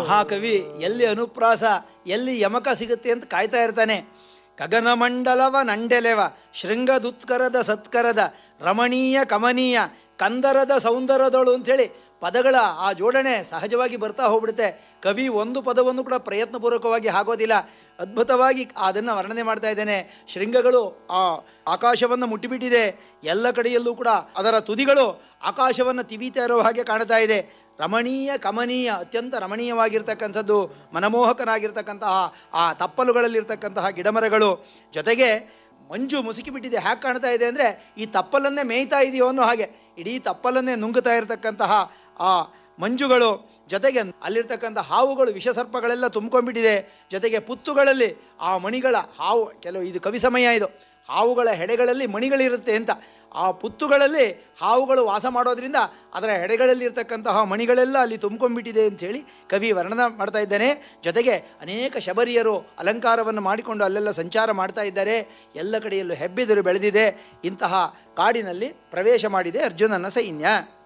ಮಹಾಕವಿ ಎಲ್ಲಿ ಅನುಪ್ರಾಸ ಎಲ್ಲಿ ಯಮಕ ಸಿಗುತ್ತೆ ಅಂತ ಕಾಯ್ತಾ ಇರ್ತಾನೆ ಗಗನಮಂಡಲವ ನಂಡೆಲೆವ ಶೃಂಗದುತ್ಕರದ ಸತ್ಕರದ ರಮಣೀಯ ಕಮನೀಯ ಕಂದರದ ಸೌಂದರ್ಯದಳು ಅಂಥೇಳಿ ಪದಗಳ ಆ ಜೋಡಣೆ ಸಹಜವಾಗಿ ಬರ್ತಾ ಹೋಗ್ಬಿಡುತ್ತೆ ಕವಿ ಒಂದು ಪದವನ್ನು ಕೂಡ ಪ್ರಯತ್ನಪೂರ್ವಕವಾಗಿ ಹಾಕೋದಿಲ್ಲ ಅದ್ಭುತವಾಗಿ ಅದನ್ನು ವರ್ಣನೆ ಮಾಡ್ತಾ ಇದ್ದೇನೆ ಶೃಂಗಗಳು ಆ ಆಕಾಶವನ್ನು ಮುಟ್ಟಿಬಿಟ್ಟಿದೆ ಎಲ್ಲ ಕಡೆಯಲ್ಲೂ ಕೂಡ ಅದರ ತುದಿಗಳು ಆಕಾಶವನ್ನು ತಿವಿತಾ ಇರೋ ಹಾಗೆ ಕಾಣ್ತಾ ಇದೆ ರಮಣೀಯ ಕಮನೀಯ ಅತ್ಯಂತ ರಮಣೀಯವಾಗಿರ್ತಕ್ಕಂಥದ್ದು ಮನಮೋಹಕನಾಗಿರ್ತಕ್ಕಂತಹ ಆ ತಪ್ಪಲುಗಳಲ್ಲಿರ್ತಕ್ಕಂತಹ ಗಿಡಮರಗಳು ಜೊತೆಗೆ ಮಂಜು ಮುಸುಕಿಬಿಟ್ಟಿದೆ ಹ್ಯಾಕೆ ಕಾಣ್ತಾ ಇದೆ ಅಂದರೆ ಈ ತಪ್ಪಲನ್ನೇ ಮೇಯ್ತಾ ಇದೆಯೋ ಅನ್ನೋ ಹಾಗೆ ಇಡೀ ತಪ್ಪಲನ್ನೇ ನುಂಗುತ್ತಾ ಇರತಕ್ಕಂತಹ ಆ ಮಂಜುಗಳು ಜೊತೆಗೆ ಅಲ್ಲಿರ್ತಕ್ಕಂಥ ಹಾವುಗಳು ವಿಷಸರ್ಪಗಳೆಲ್ಲ ತುಂಬ್ಕೊಂಡ್ಬಿಟ್ಟಿದೆ ಜೊತೆಗೆ ಪುತ್ತುಗಳಲ್ಲಿ ಆ ಮಣಿಗಳ ಹಾವು ಕೆಲವು ಇದು ಕವಿ ಸಮಯ ಇದು ಹಾವುಗಳ ಹೆಡೆಗಳಲ್ಲಿ ಮಣಿಗಳಿರುತ್ತೆ ಅಂತ ಆ ಪುತ್ತುಗಳಲ್ಲಿ ಹಾವುಗಳು ವಾಸ ಮಾಡೋದ್ರಿಂದ ಅದರ ಹೆಡೆಗಳಲ್ಲಿ ಇರ್ತಕ್ಕಂತಹ ಮಣಿಗಳೆಲ್ಲ ಅಲ್ಲಿ ತುಂಬ್ಕೊಂಡ್ಬಿಟ್ಟಿದೆ ಅಂಥೇಳಿ ಕವಿ ವರ್ಣನ ಮಾಡ್ತಾ ಇದ್ದಾನೆ ಜೊತೆಗೆ ಅನೇಕ ಶಬರಿಯರು ಅಲಂಕಾರವನ್ನು ಮಾಡಿಕೊಂಡು ಅಲ್ಲೆಲ್ಲ ಸಂಚಾರ ಮಾಡ್ತಾ ಇದ್ದಾರೆ ಎಲ್ಲ ಕಡೆಯಲ್ಲೂ ಹೆಬ್ಬೆದರು ಬೆಳೆದಿದೆ ಇಂತಹ ಕಾಡಿನಲ್ಲಿ ಪ್ರವೇಶ ಮಾಡಿದೆ ಅರ್ಜುನನ ಸೈನ್ಯ